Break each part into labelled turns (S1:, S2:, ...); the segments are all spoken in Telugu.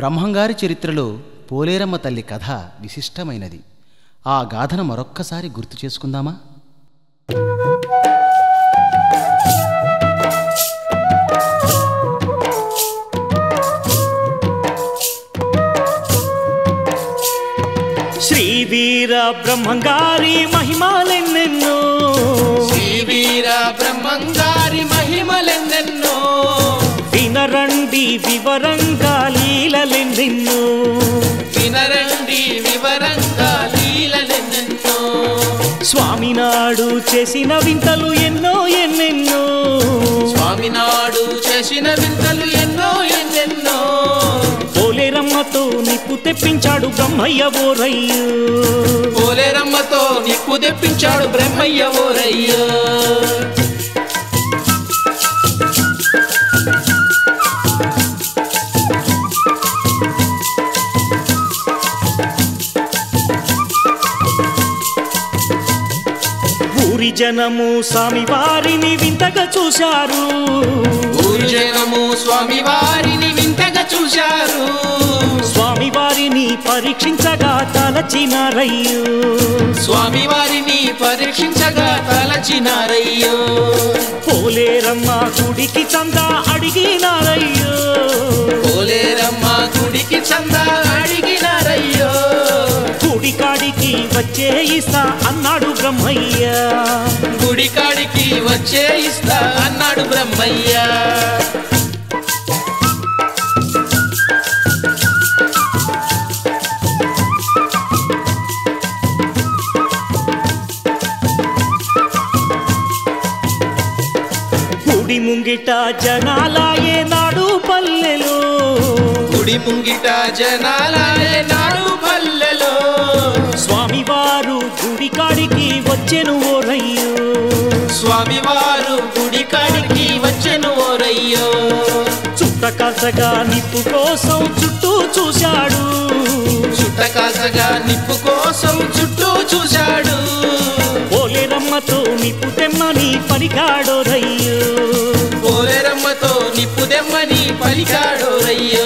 S1: బ్రహ్మంగారి చరిత్రలో పోలేరమ్మ తల్లి కథ విశిష్టమైనది ఆ గాథను మరొక్కసారి గుర్తు చేసుకుందామా
S2: శ్రీ వీర బ్రహ్మంగారి మహిమాలెన్నెన్నో
S3: శ్రీవీర బ్రహ్మంగారి మహిమలెన్నెన్నో
S2: వినరండి వివరంగా లీలలెన్నెన్నో
S3: వినరండి వివరంగా లీలలెన్నెన్నో
S2: స్వామినాడు చేసిన వింతలు ఎన్నో ఎన్నెన్నో
S3: స్వామినాడు చేసిన వింతలు ఎన్నో ఎన్నెన్నో
S2: పోలేరమ్మతో నిప్పు తెప్పించాడు బ్రహ్మయ్య ఓరయ్యో
S3: పోలేరమ్మతో నిప్పు తెప్పించాడు బ్రహ్మయ్య ఓరయ్యో
S2: ఊరి జనము స్వామి వారిని వింతగా చూశారు
S3: ఊరి జనము స్వామి వారిని వింతగా చూశారు
S2: స్వామి వారిని పరీక్షించగా తలచినారయ్యో
S3: స్వామి వారిని పరీక్షించగా తలచినారయ్యో
S2: పోలేరమ్మ గుడికి చందా అడిగినారయ్యో
S3: పోలేరమ్మ గుడికి చందా అడిగినారయ్యో
S2: గుడి కాడికి వచ్చే ఇస్తా అన్నాడు బ్రహ్మయ్య
S3: గుడి కాడికి వచ్చే ఇస్తా అన్నాడు బ్రహ్మయ్య
S2: గుడి ముంగిట జనాలాయే నాడు పల్లెలో
S3: గుడి ముంగిట జనాలే నాడు పల్లెలో
S2: స్వామివారు గుడి కాడికి వచ్చెను ఓరయ్యో
S3: స్వామివారు గుడి కాడికి వచ్చెను ఓరయ్యో
S2: చుట్ట కాసగా నిప్పు కోసం చుట్టూ చూశాడు
S3: చుట్టకాసగా నిప్పు కోసం చుట్టూ చూశాడు
S2: పోలేరమ్మతో నిప్పు తెమ్మని పలికాడో రయ్యో
S3: పోలేరమ్మతో నిప్పు దెమ్మని పలికాడు రయ్యో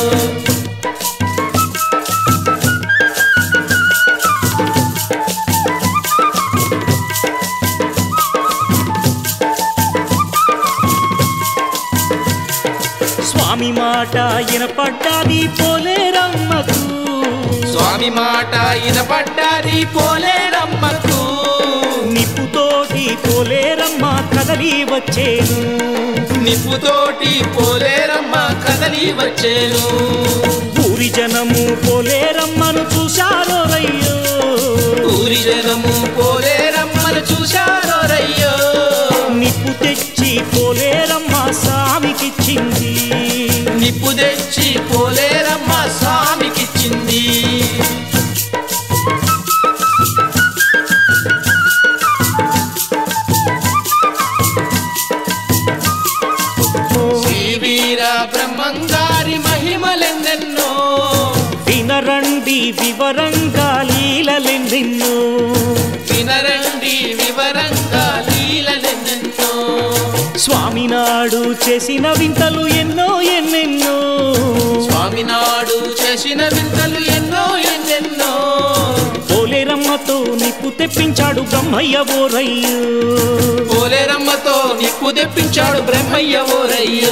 S2: స్వామి మాట వినపడ్డాది పోలేరమ్మకు
S3: స్వామి మాట ఇనపడ్డాది పోలేరమ్మకు
S2: నిప్పుతోటి పోలేరమ్మ కదలి వచ్చేను
S3: నిప్పుతోటి పోలేరమ్మ కదలి వచ్చేను
S2: ఊరి జనము పోలేరమ్మను చూశారో రయ్యో
S3: ఊరి జనము పోలేరమ్మను చూశారో రయ్యో
S2: నిప్పు తెచ్చి పోలేరమ్మ స్వామికిచ్చింది
S3: నిప్పు తెచ్చి పోలేరమ్మ స్వామికిచ్చింది శ్రీవీర బ్రహ్మంగారి మహిమలెన్నెన్నో
S2: వినరండి వివరంగా లీలలెన్నెన్నో
S3: వినరండి వివరంగా లీలలెన్నెన్నో
S2: స్వామినాడు చేసిన వింతలు ఎన్నో ఎన్నెన్నో
S3: స్వామినాడు చేసిన వింతలు ఎన్నో ఎన్నెన్నో
S2: పోలేరమ్మతో నిప్పు తెప్పించాడు బ్రహ్మయ్య ఓరయ్యో
S3: పోలేరమ్మతో నిప్పు తెప్పించాడు బ్రహ్మయ్య ఓరయ్యో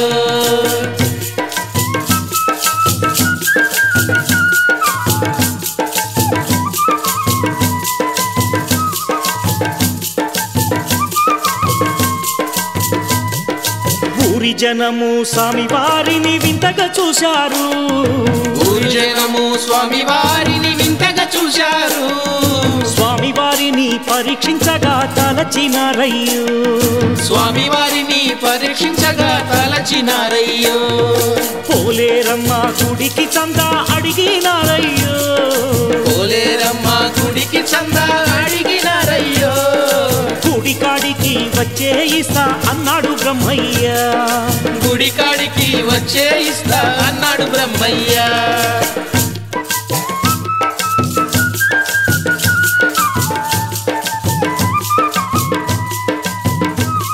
S2: ఊరి జనము స్వామి వారిని వింతగా చూశారు
S3: ఊరి జనము స్వామి వారిని వింతగా చూశారు
S2: స్వామి వారిని పరీక్షించగా తలచినారయ్యో
S3: స్వామి వారిని పరీక్షించగా తలచినారయ్యో
S2: పోలేరమ్మ గుడికి చందా అడిగినారయ్యో
S3: పోలేరమ్మ గుడికి చందా అడిగినారయ్యో
S2: గుడి కాడికి వచ్చే ఇస్తా అన్నాడు బ్రహ్మయ్య
S3: గుడి కాడికి వచ్చే ఇస్తా అన్నాడు బ్రహ్మయ్య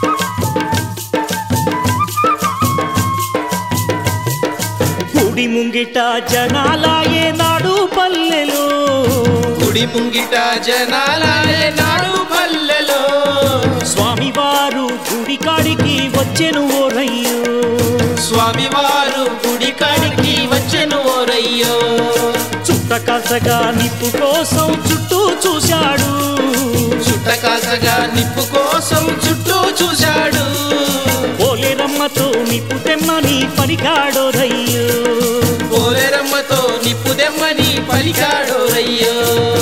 S2: గుడి ముంగి ముంగిట జనాలాయే నాడు పల్లెలో
S3: గుడి ముంగిట జనాలే నాడు పల్లెలో
S2: స్వామివారు గుడి కాడికి వచ్చెను ఓరయ్యో
S3: స్వామివారు గుడి కాడికి వచ్చెను ఓరయ్యో
S2: చుట్ట కాసగా నిప్పు కోసం చుట్టూ చూశాడు
S3: చుట్టకాసగా నిప్పు కోసం చుట్టూ చూశాడు
S2: పోలేరమ్మతో నిప్పు తెమ్మని పలికాడోరయ్యో
S3: పోలేరమ్మతో నిప్పు దెమ్మని పలికాడో రయ్యో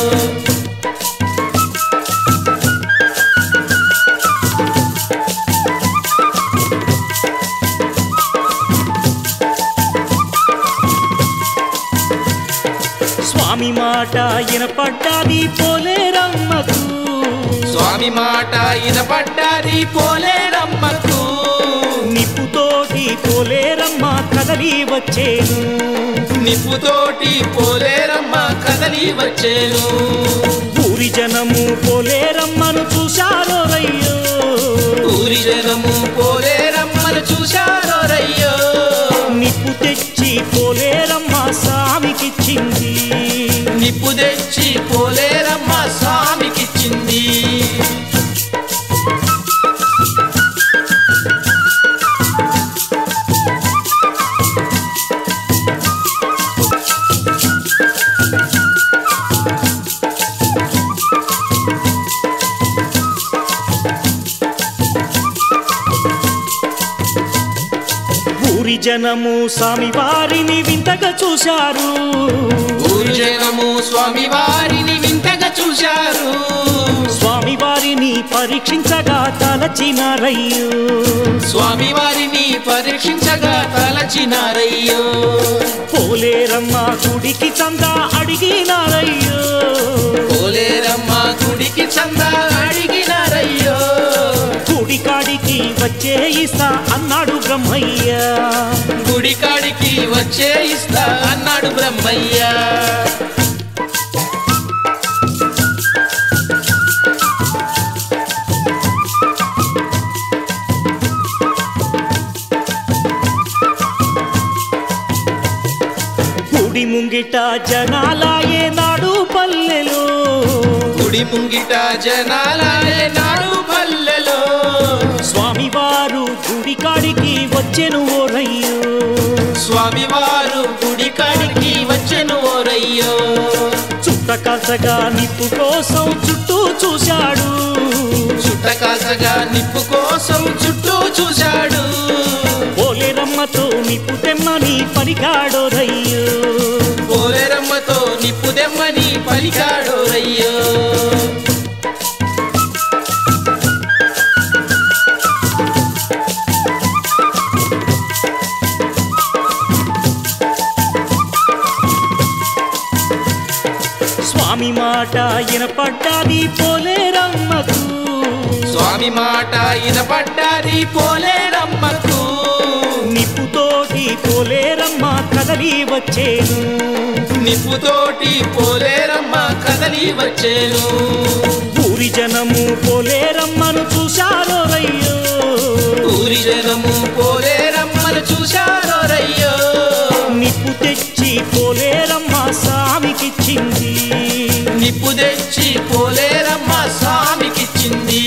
S2: స్వామి మాట వినపడ్డాది పోలేరమ్మకు
S3: స్వామి మాట ఇనపడ్డాది పోలేరమ్మకు
S2: నిప్పుతోటి పోలేరమ్మ కదలి వచ్చేను
S3: నిప్పుతోటి పోలేరమ్మ కదలి వచ్చేను
S2: ఊరి జనము పోలేరమ్మను చూశారో రయ్యో
S3: ఊరి జనము పోలేరమ్మను చూశారో రయ్యో
S2: నిప్పు తెచ్చి పోలేరమ్మ స్వామికిచ్చింది
S3: నిప్పు తెచ్చి పోలేరమ్మ స్వామికిచ్చింది
S2: ఊరి జనము స్వామి వారిని వింతగా చూశారు
S3: ఊరి జనము స్వామి వారిని వింతగా చూశారు
S2: స్వామి వారిని పరీక్షించగా తలచినారయ్యో
S3: స్వామి వారిని పరీక్షించగా తలచినారయ్యో
S2: పోలేరమ్మ గుడికి చందా అడిగినారయ్యో
S3: పోలేరమ్మ గుడికి చందా అడిగినారయ్యో
S2: గుడి కాడికి వచ్చే ఇస్తా అన్నాడు బ్రహ్మయ్య
S3: గుడి కాడికి వచ్చే ఇస్తా అన్నాడు బ్రహ్మయ్య
S2: గుడి ముంగిట జనాలాయే నాడు పల్లెలో
S3: గుడి ముంగిట జనాలే నాడు పల్లెలో
S2: స్వామివారు గుడి కాడికి వచ్చెను ఓరయ్యో
S3: స్వామివారు గుడి కాడికి వచ్చెను ఓరయ్యో
S2: చుట్ట కాసగా నిప్పు కోసం చుట్టూ చూశాడు
S3: చుట్టకాసగా నిప్పు కోసం చుట్టూ చూశాడు
S2: పోలేరమ్మతో నిప్పు తెమ్మని పలికాడోరయ్యో
S3: పోలేరమ్మతో నిప్పు దెమ్మని పలికాడో రయ్యో
S2: స్వామి మాట వినపడ్డాది పోలేరమ్మకు
S3: స్వామి మాట ఇనపడ్డాది పోలేరమ్మకు
S2: నిప్పుతోటి పోలేరమ్మ కదలి వచ్చేను
S3: నిప్పుతోటి పోలేరమ్మ కదలి వచ్చేను
S2: ఊరి జనము పోలేరమ్మను చూశారో రయ్యో
S3: ఊరి జనము పోలేరమ్మను చూశారో రయ్యో
S2: నిప్పు తెచ్చి పోలేరమ్మ స్వామికిచ్చింది
S3: నిప్పు తెచ్చి పోలేరమ్మ స్వామికిచ్చింది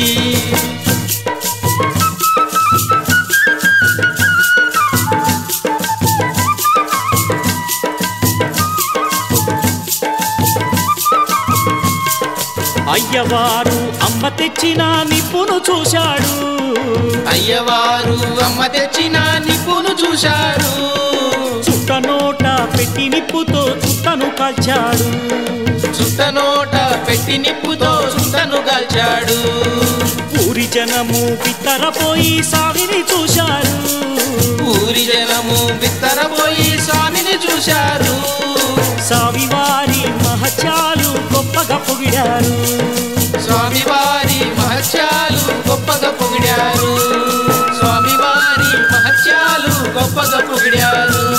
S2: అయ్యవారు అమ్మ తెచ్చిన నిప్పును చూశాడు
S3: అయ్యవారు అమ్మ తెచ్చిన నిప్పును చూశారు
S2: చుట్ట నోట పెట్టి నిప్పుతో చుట్టను కాల్చాడు
S3: చుట్ట నోట పెట్టి నిప్పుతో చుట్టను కాల్చాడు
S2: ఊరి జనము బిత్తరపోయి సావిని చూశారు
S3: ఊరి జనము బిత్తరపోయి స్వామిని చూశారు
S2: సావివారి మహత్యాలు గొప్పగా పొగిడారు
S3: స్వామివారి మహత్యాలు గొప్పగా పొగిడారు స్వామివారి మహత్యాలు గొప్పగా పొగిడారు